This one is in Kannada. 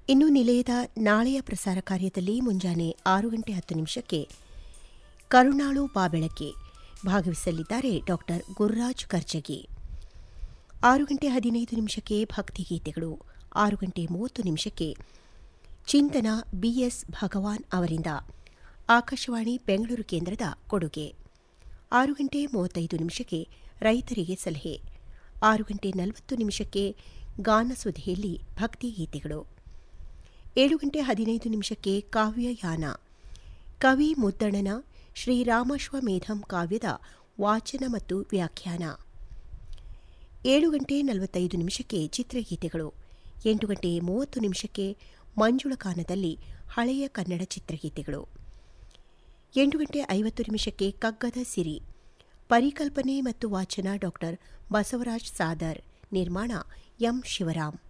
ಇನ್ನು ನಿಲಯದ ನಾಳೆಯ ಪ್ರಸಾರ ಕಾರ್ಯದಲ್ಲಿ ಮುಂಜಾನೆ ಆರು ಗಂಟೆ ಹತ್ತು ನಿಮಿಷಕ್ಕೆ ಕರುಣಾಳು ಬಾಬೆಳಕೆ ಭಾಗವಹಿಸಲಿದ್ದಾರೆ ಡಾಕ್ಟರ್ ಗುರುರಾಜ್ ಕರ್ಜಗಿ ಆರು ಗಂಟೆ ಹದಿನೈದು ನಿಮಿಷಕ್ಕೆ ಭಕ್ತಿಗೀತೆಗಳು ಆರು ಗಂಟೆ ಮೂವತ್ತು ನಿಮಿಷಕ್ಕೆ ಚಿಂತನ ಬಿಎಸ್ ಭಗವಾನ್ ಅವರಿಂದ ಆಕಾಶವಾಣಿ ಬೆಂಗಳೂರು ಕೇಂದ್ರದ ಕೊಡುಗೆ ಆರು ಗಂಟೆ ಮೂವತ್ತೈದು ನಿಮಿಷಕ್ಕೆ ರೈತರಿಗೆ ಸಲಹೆ ಆರು ಗಂಟೆ ನಲವತ್ತು ನಿಮಿಷಕ್ಕೆ ಗಾನಸುಧೆಯಲ್ಲಿ ಭಕ್ತಿಗೀತೆಗಳು ಏಳು ಗಂಟೆ ಹದಿನೈದು ನಿಮಿಷಕ್ಕೆ ಕಾವ್ಯಯಾನ ಕವಿ ಮುದ್ದಣನ ಶ್ರೀರಾಮಶ್ವಮೇಧಂ ಕಾವ್ಯದ ವಾಚನ ಮತ್ತು ವ್ಯಾಖ್ಯಾನ ಏಳು ಗಂಟೆ ನಲವತ್ತೈದು ನಿಮಿಷಕ್ಕೆ ಚಿತ್ರಗೀತೆಗಳು ಎಂಟು ಗಂಟೆ ಮೂವತ್ತು ನಿಮಿಷಕ್ಕೆ ಮಂಜುಳಕಾನದಲ್ಲಿ ಹಳೆಯ ಕನ್ನಡ ಚಿತ್ರಗೀತೆಗಳು ಎಂಟು ಗಂಟೆ ಐವತ್ತು ನಿಮಿಷಕ್ಕೆ ಕಗ್ಗದ ಸಿರಿ ಪರಿಕಲ್ಪನೆ ಮತ್ತು ವಾಚನ ಡಾಕ್ಟರ್ ಬಸವರಾಜ್ ಸಾದರ್ ನಿರ್ಮಾಣ ಎಂ ಶಿವರಾಮ್